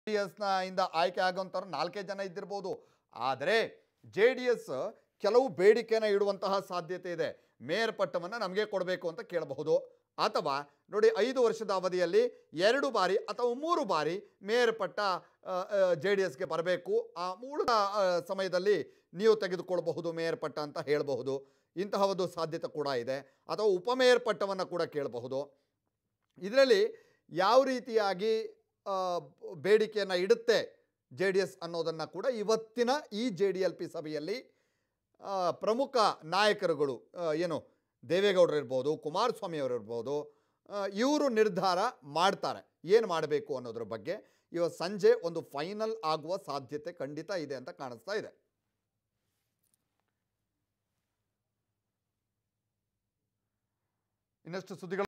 D ಎಸ್ನ ಇಂದ ಆಯ್ಕೆ ಆಗೋಂಥವ್ರು ನಾಲ್ಕೇ ಜನ ಇದ್ದಿರ್ಬೋದು ಆದರೆ ಜೆ ಡಿ ಎಸ್ ಕೆಲವು ಬೇಡಿಕೆನ ಇಡುವಂತಹ ಸಾಧ್ಯತೆ ಇದೆ ಮೇಯರ್ ಪಟ್ಟವನ್ನು ನಮಗೆ ಕೊಡಬೇಕು ಅಂತ ಕೇಳಬಹುದು ಅಥವಾ ನೋಡಿ ಐದು ವರ್ಷದ ಅವಧಿಯಲ್ಲಿ ಎರಡು ಬಾರಿ ಅಥವಾ ಮೂರು ಬಾರಿ ಮೇಯರ್ ಪಟ್ಟ ಜೆ ಡಿ ಎಸ್ಗೆ ಬರಬೇಕು ಆ ಉಳಿದ ಆ, ಸಮಯದಲ್ಲಿ ನೀವು ತೆಗೆದುಕೊಳ್ಬಹುದು ಮೇಯರ್ ಪಟ್ಟ ಅಂತ ಹೇಳಬಹುದು ಇಂತಹ ಒಂದು ಸಾಧ್ಯತೆ ಕೂಡ ಇದೆ ಅಥವಾ ಉಪಮೇಯರ್ ಪಟ್ಟವನ್ನು ಕೂಡ ಕೇಳಬಹುದು ಇದರಲ್ಲಿ ಯಾವ ರೀತಿಯಾಗಿ ಆ, ಬೇಡಿಕೆಯನ್ನು ಇಡುತ್ತೆ ಜೆ ಡಿ ಎಸ್ ಅನ್ನೋದನ್ನು ಕೂಡ ಇವತ್ತಿನ ಈ ಜೆ ಡಿ ಎಲ್ ಪಿ ಸಭೆಯಲ್ಲಿ ಆ, ಪ್ರಮುಖ ನಾಯಕರುಗಳು ಆ, ಏನು ದೇವೇಗೌಡರು ಇರ್ಬೋದು ಕುಮಾರಸ್ವಾಮಿ ಅವರು ಇರ್ಬೋದು ಇವರು ನಿರ್ಧಾರ ಮಾಡ್ತಾರೆ ಏನು ಮಾಡಬೇಕು ಅನ್ನೋದ್ರ ಬಗ್ಗೆ ಇವತ್ತು ಸಂಜೆ ಒಂದು ಫೈನಲ್ ಆಗುವ ಸಾಧ್ಯತೆ ಖಂಡಿತ ಇದೆ ಅಂತ ಕಾಣಿಸ್ತಾ ಇದೆ ಇನ್ನಷ್ಟು ಸುದ್ದಿಗಳು